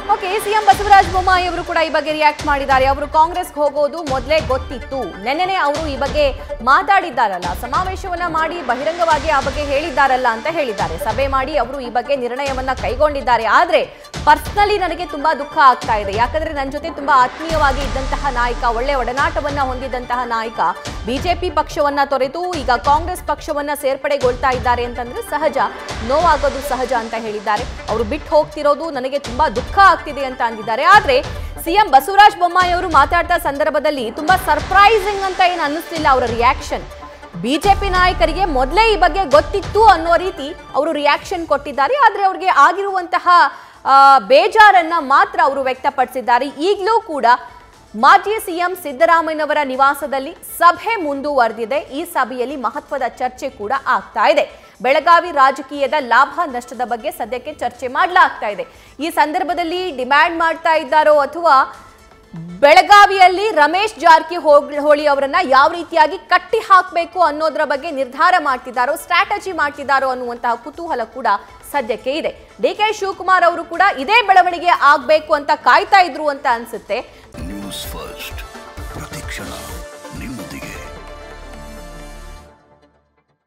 okay CM Basavaraj Bommai ಅವರು ಕೂಡ ಈ ಬಗ್ಗೆ ರಿಯಾಕ್ಟ್ ಮಾಡಿದ್ದಾರೆ ಅವರು ಕಾಂಗ್ರೆಸ್ಗೆ ಹೋಗೋದು ಮೊದಲೇ ಗೊತ್ತಿತ್ತು ನೆನ್ನೆನೆ ಅವರು ಈ ಬಗ್ಗೆ ಮಾತಾಡಿದ್ದಾರಲ್ಲ ಸಮಾವೇಶವನ್ನ ಮಾಡಿ ಬಹಿರಂಗವಾಗಿ ಆ ಬಗ್ಗೆ ಹೇಳಿದ್ದಾರಲ್ಲ ಅಂತ ಹೇಳಿದ್ದಾರೆ ಸಭೆ ಮಾಡಿ ಅವರು ಈ ಬಗ್ಗೆ ನಿರ್ಣಯವನ್ನ ಕೈಗೊಂಡಿದ್ದಾರೆ ಆದ್ರೆ ಪರ್ಸನಲಿ ನನಗೆ ತುಂಬಾ ದುಃಖ ಆಗ್ತಾ ಇದೆ ಯಾಕಂದ್ರೆ ನನ್ನ ಜೊತೆ ತುಂಬಾ ಆತ್ಮೀಯವಾಗಿ ಇದ್ದಂತಹ ನಾಯಕ ಒಳ್ಳೆ ಒಡನಾಟವನ್ನ ಹೊಂದಿದಂತಹ ನಾಯಕ ಬಿಜೆಪಿ ಪಕ್ಷವನ್ನ ತೊರೆದು ಈಗ ಕಾಂಗ್ರೆಸ್ ಪಕ್ಷವನ್ನ ಸೇರ್ಪಡೆಗೊಳ್ತಾ ಇದ್ದಾರೆ ಅಂತಂದ್ರೆ ಸಹಜ ನೋವಾಗೋದು ಸಹಜ ಅಂತ ಹೇಳಿದ್ದಾರೆ ಅವರು ಬಿಟ್ಟು ಹೋಗ್ತಿರೋದು ನನಗೆ ತುಂಬಾ ದುಃಖ ಆಗ್ತಿದೆ ಅಂತ ಅಂದಿದ್ದಾರೆ ಆದ್ರೆ ಸಿಎಂ ಬಸವರಾಜ ಬೊಮ್ಮಾಯಿ ಅವರು ಮಾತಾಡ್ತಾ ಸಂದರ್ಭದಲ್ಲಿ ತುಂಬಾ ಸರ್ಪ್ರೈಸಿಂಗ್ ಅಂತ ಏನು ಅನ್ನಿಸ್ಲಿಲ್ಲ ಅವರ ರಿಯಾಕ್ಷನ್ ಬಿಜೆಪಿ ನಾಯಕರಿಗೆ ಮೊದಲೇ ಈ ಬಗ್ಗೆ ಗೊತ್ತಿತ್ತು ಅನ್ನೋ ರೀತಿ ಅವರು ರಿಯಾಕ್ಷನ್ ಕೊಟ್ಟಿದ್ದಾರೆ ಆದ್ರೆ ಅವ್ರಿಗೆ ಆಗಿರುವಂತಹ ಆ, ಬೇಜಾರನ್ನ ಮಾತ್ರ ಅವರು ವ್ಯಕ್ತಪಡಿಸಿದ್ದಾರೆ ಈಗಲೂ ಕೂಡ ಮಾಜಿ ಸಿಎಂ ಸಿದ್ದರಾಮಯ್ಯನವರ ನಿವಾಸದಲ್ಲಿ ಸಭೆ ಮುಂದುವರೆದಿದೆ ಈ ಸಭೆಯಲ್ಲಿ ಮಹತ್ವದ ಚರ್ಚೆ ಕೂಡ ಆಗ್ತಾ ಇದೆ ಬೆಳಗಾವಿ ರಾಜಕೀಯದ ಲಾಭ ನಷ್ಟದ ಬಗ್ಗೆ ಸದ್ಯಕ್ಕೆ ಚರ್ಚೆ ಮಾಡಲಾಗ್ತಾ ಇದೆ ಈ ಸಂದರ್ಭದಲ್ಲಿ ಡಿಮ್ಯಾಂಡ್ ಮಾಡ್ತಾ ಇದ್ದಾರೋ ಅಥವಾ ಬೆಳಗಾವಿಯಲ್ಲಿ ರಮೇಶ್ ಜಾರಕಿಹೊಳಿ ಅವರನ್ನ ಯಾವ ರೀತಿಯಾಗಿ ಕಟ್ಟಿ ಹಾಕಬೇಕು ಅನ್ನೋದರ ಬಗ್ಗೆ ನಿರ್ಧಾರ ಮಾಡ್ತಿದ್ದಾರೋ ಸ್ಟ್ರಾಟಜಿ ಮಾಡ್ತಿದ್ದಾರೋ ಅನ್ನುವಂತಹ ಕುತೂಹಲ ಕೂಡ ಸದ್ಯಕ್ಕೆ ಇದೆ ಡಿ ಕೆ ಶಿವಕುಮಾರ್ ಅವರು ಕೂಡ ಇದೇ ಬೆಳವಣಿಗೆ ಆಗ್ಬೇಕು ಅಂತ ಕಾಯ್ತಾ ಇದ್ರು ಅಂತ ಅನ್ಸುತ್ತೆ ನ್ಯೂಸ್ ಫಸ್ಟ್ ಪ್ರತಿಕ್ಷಣ